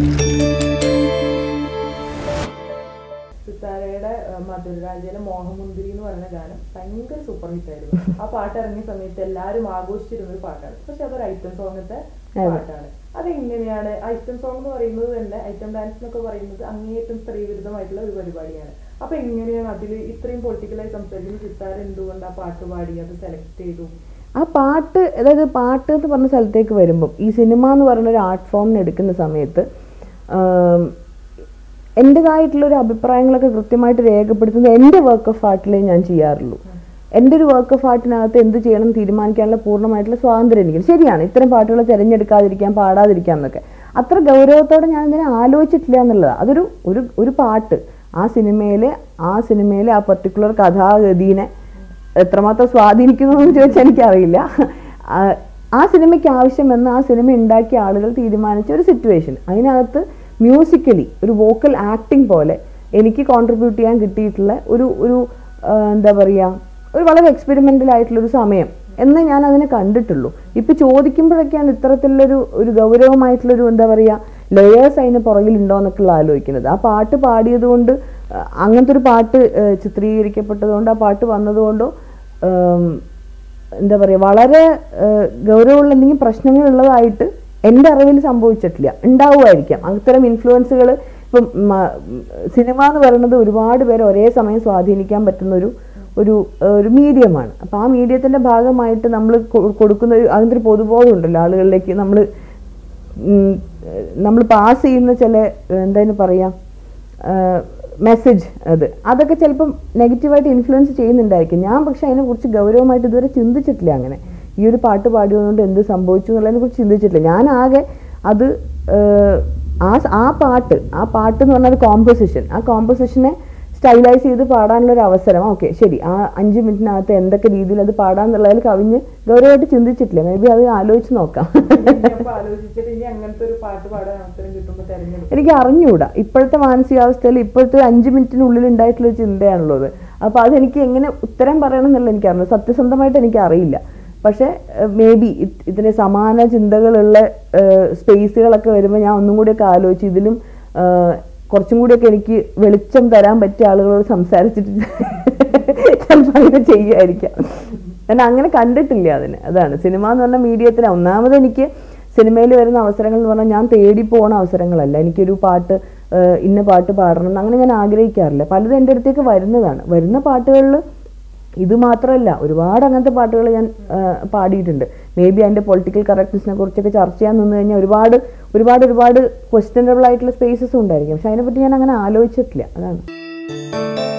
സിത്താരയുടെ മധുരരാജയിലെ മോഹമുന്തിരി എന്ന് പറയുന്ന ഗാനം ഭയങ്കര സൂപ്പർ ഹിറ്റ് ആയിരുന്നു ആ പാട്ട് ഇറങ്ങിയ സമയത്ത് എല്ലാവരും ആഘോഷിച്ചിരുന്ന ഒരു പാട്ടാണ് പക്ഷെ അതൊരു ഐറ്റം സോങ്ങത്തെ പാട്ടാണ് അതെങ്ങനെയാണ് ഐറ്റം സോങ് എന്ന് പറയുന്നത് തന്നെ ഐറ്റം ഡാൻസ് എന്നൊക്കെ പറയുന്നത് അങ്ങേയറ്റം സ്ത്രീവിരുദ്ധമായിട്ടുള്ള ഒരു പരിപാടിയാണ് അപ്പൊ എങ്ങനെയാണ് അതിൽ ഇത്രയും പൊളിറ്റിക്കലായി സംസാരിക്കുന്ന സിത്താര എന്തുകൊണ്ട് ആ പാട്ട് പാടി അത് സെലക്ട് ചെയ്തു ആ പാട്ട് അതായത് പാട്ട് എന്ന് പറഞ്ഞ സ്ഥലത്തേക്ക് വരുമ്പം ഈ സിനിമ എന്ന് പറയുന്ന ഒരു ആർട്ട് ഫോമിന് എടുക്കുന്ന സമയത്ത് ആം, എൻ്റെതായിട്ടുള്ളൊരു അഭിപ്രായങ്ങളൊക്കെ കൃത്യമായിട്ട് രേഖപ്പെടുത്തുന്നത് എൻ്റെ വർക്ക് ഓഫ് ആർട്ടിലേ ഞാൻ ചെയ്യാറുള്ളൂ എൻ്റെ ഒരു വർക്ക് ഓഫ് ആർട്ടിനകത്ത് എന്ത് ചെയ്യണം എന്ന് തീരുമാനിക്കാനുള്ള പൂർണ്ണമായിട്ടുള്ള സ്വാതന്ത്ര്യം എനിക്ക് ശരിയാണ് ഇത്തരം പാട്ടുകൾ തിരഞ്ഞെടുക്കാതിരിക്കാം പാടാതിരിക്കാം എന്നൊക്കെ അത്ര ഗൗരവത്തോടെ ഞാൻ ഇതിനെ ആലോചിച്ചിട്ടില്ല എന്നുള്ളതാണ് അതൊരു ഒരു ഒരു പാട്ട് ആ സിനിമയിലെ ആ സിനിമയിലെ ആ പർട്ടിക്കുലർ കഥാഗതിനെ എത്രമാത്രം സ്വാധീനിക്കുന്നു എന്ന് ചോദിച്ചാൽ എനിക്കറിയില്ല ആ, ആ സിനിമയ്ക്ക് ആവശ്യമെന്ന് ആ സിനിമ ഉണ്ടാക്കിയ ആളുകൾ തീരുമാനിച്ച ഒരു സിറ്റുവേഷൻ അതിനകത്ത് മ്യൂസിക്കലി ഒരു വോക്കൽ ആക്ടിങ് പോലെ എനിക്ക് കോൺട്രിബ്യൂട്ട് ചെയ്യാൻ കിട്ടിയിട്ടുള്ള ഒരു ഒരു ആ, എന്താ പറയുക ഒരു വളരെ എക്സ്പെരിമെൻ്റൽ ആയിട്ടുള്ളൊരു സമയം എന്ന് ഞാൻ അതിനെ കണ്ടിട്ടുള്ളൂ ഇപ്പം ചോദിക്കുമ്പോഴൊക്കെയാണ് ഇത്തരത്തിലുള്ളൊരു ഒരു ഗൗരവമായിട്ടുള്ളൊരു എന്താ പറയുക ലെയേഴ്സ് അതിന് പുറകിലുണ്ടോ എന്നൊക്കെയുള്ള ആലോചിക്കുന്നത് ആ പാട്ട് പാടിയത് കൊണ്ട് ആ, അങ്ങനത്തെ ഒരു പാട്ട് ആ, ചിത്രീകരിക്കപ്പെട്ടതുകൊണ്ട് ആ പാട്ട് വന്നതുകൊണ്ടോ ആം, എന്താ പറയുക വളരെ ആ, ഗൗരവമുള്ള എന്തെങ്കിലും പ്രശ്നങ്ങളുള്ളതായിട്ട് എൻ്റെ അറിവിൽ സംഭവിച്ചിട്ടില്ല ഉണ്ടാവുമായിരിക്കാം അത്തരം ഇൻഫ്ലുവൻസുകൾ ഇപ്പം മ- സിനിമ എന്ന് പറയുന്നത് ഒരുപാട് പേരെ ഒരേ സമയം സ്വാധീനിക്കാൻ പറ്റുന്ന ഒരു ഒരു ആ, ഒരു മീഡിയമാണ് അപ്പോൾ ആ മീഡിയത്തിൻ്റെ ഭാഗമായിട്ട് നമ്മൾ കൊടുക്കുന്ന ഒരു അതിൻ്റെ ഒരു പൊതുബോധം ഉണ്ടല്ലോ ആളുകളിലേക്ക് നമ്മൾ നമ്മൾ പാസ് ചെയ്യുന്ന ചില എന്തായാലും പറയാം മെസ്സേജ് അത് അതൊക്കെ ചിലപ്പം നെഗറ്റീവായിട്ട് ഇൻഫ്ലുവൻസ് ചെയ്യുന്നുണ്ടായിരിക്കും ഞാൻ പക്ഷെ അതിനെക്കുറിച്ച് ഗൗരവമായിട്ട് ഇതുവരെ ചിന്തിച്ചിട്ടില്ല അങ്ങനെ ഈ ഒരു പാട്ട് പാടിയതുകൊണ്ട് എന്ത് സംഭവിച്ചു എന്നുള്ളതിനെ കുറിച്ച് ചിന്തിച്ചിട്ടില്ല ഞാൻ ആകെ അത് ഏഹ്, ആ സ- ആ പാട്ട് ആ പാട്ട് എന്ന് പറഞ്ഞാൽ കോമ്പോസിഷൻ ആ കോമ്പോസിഷനെ സ്റ്റൈലൈസ് ചെയ്ത് പാടാനുള്ള ഒരു അവസരം ഓക്കെ ശരി ആ അഞ്ച് മിനിറ്റിനകത്ത് എന്തൊക്കെ രീതിയിൽ അത് പാടാന്നുള്ളതിൽ കവിഞ്ഞ് ഗൗരവമായിട്ട് ചിന്തിച്ചിട്ടില്ല മേ ബി അത് ആലോചിച്ച് നോക്കാം അപ്പൊ ആലോചിച്ചിട്ട് ഇനി അങ്ങനത്തെ ഒരു പാട്ട് പാടാൻ അവസരം കിട്ടുമ്പോൾ തെരഞ്ഞെടുക്കും എനിക്ക് അറിഞ്ഞുകൂടാ ഇപ്പോഴത്തെ മാനസികാവസ്ഥയിൽ ഇപ്പോഴത്തെ ഒരു അഞ്ച് മിനിറ്റിനുള്ളിൽ ഉണ്ടായിട്ടുള്ള ഒരു ചിന്തയാണുള്ളത് അപ്പോൾ അതെനിക്ക് എങ്ങനെ ഉത്തരം പറയണം എന്നുള്ള എനിക്ക് അറിയില്ല സത്യസന്ധമായിട്ട് എനിക്ക് അറിയില്ല പക്ഷേ മേ ബി ഇതിന് സമാന ചിന്തകളുള്ള സ്പേസുകളൊക്കെ വരുമ്പോൾ ഞാൻ ഒന്നും കൂടിയൊക്കെ ആലോചിച്ച് ഇതിലും ഏഹ്, കുറച്ചും കൂടിയൊക്കെ എനിക്ക് വെളിച്ചം തരാൻ പറ്റിയ ആളുകളോട് സംസാരിച്ചിട്ട് ചിലപ്പോൾ അങ്ങനെ ചെയ്യുമായിരിക്കാം ഞാൻ അങ്ങനെ കണ്ടിട്ടില്ല അതിന് അതാണ് സിനിമ എന്ന് പറഞ്ഞ മീഡിയത്തിന് ഒന്നാമത് എനിക്ക് സിനിമയിൽ വരുന്ന അവസരങ്ങൾ എന്ന് പറഞ്ഞാൽ ഞാൻ തേടി പോകുന്ന അവസരങ്ങളല്ല എനിക്കൊരു പാട്ട് ഏഹ്, ഇന്ന പാട്ട് പാടണം എന്ന് അങ്ങനെ ഞാൻ ആഗ്രഹിക്കാറില്ല പലതും എൻ്റെ അടുത്തേക്ക് വരുന്നതാണ് വരുന്ന പാട്ടുകളിൽ ഇത് മാത്രമല്ല ഒരുപാട് അങ്ങനത്തെ പാട്ടുകൾ ഞാൻ ഏഹ്, പാടിയിട്ടുണ്ട് മേ ബി അതിൻ്റെ പൊളിറ്റിക്കൽ കറക്റ്റ്നെസ്സിനെ കുറിച്ചൊക്കെ ചർച്ച ചെയ്യാൻ നിന്ന് കഴിഞ്ഞാൽ ഒരുപാട് ഒരുപാട് ഒരുപാട് ക്വസ്റ്റ്യനബിൾ ആയിട്ടുള്ള സ്പേസസ് ഉണ്ടായിരിക്കും പക്ഷെ അതിനെപ്പറ്റി ഞാൻ അങ്ങനെ ആലോചിച്ചിട്ടില്ല അതാണ്